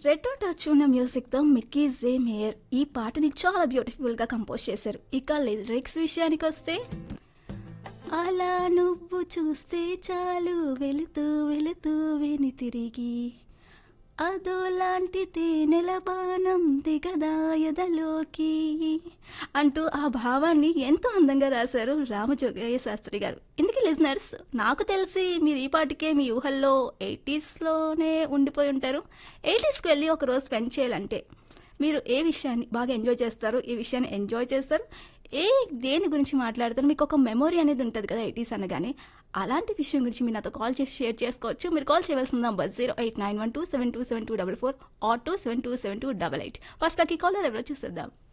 red touch ఉన్న మ్యూజిక్తో Mickey జే mayor ఈ పాటని చాలా బ్యూటిఫుల్గా కంపోజ్ చేశారు ఇక లిరిక్స్ విషయానికి వస్తే అలా నువ్వు చూస్తే చాలు వెళుతూ వెళుతూ విని తిరిగి అదోలాంటి తేనెల బాణం దిగదాయదలోకి అంటూ ఆ భావాన్ని ఎంతో అందంగా రాశారు రామజోగయ్య శాస్త్రి గారు ఇందుకే లిజనర్స్ నాకు తెలిసి మీరు ఈ పాటికే మీ ఊహల్లో ఎయిటీస్లోనే ఉండిపోయి ఉంటారు ఎయిటీస్కి వెళ్ళి ఒక రోజు స్పెండ్ చేయాలంటే మీరు ఏ విషయాన్ని బాగా ఎంజాయ్ చేస్తారు ఈ విషయాన్ని ఎంజాయ్ చేస్తారు ఏ దేని గురించి మాట్లాడతారు మీకు ఒక మెమొరీ అనేది ఉంటుంది కదా ఎయిటీస్ అనగానే అలాంటి విషయం గురించి మీరు నాతో కాల్ చేసి షేర్ చేసుకోవచ్చు మీరు కాల్ చేయవలసిన number zero eight nine one two seven two seven two double four or two seven two seven two double eight first నాకు ఈ కాలర్ ఎవరో చూసేద్దాం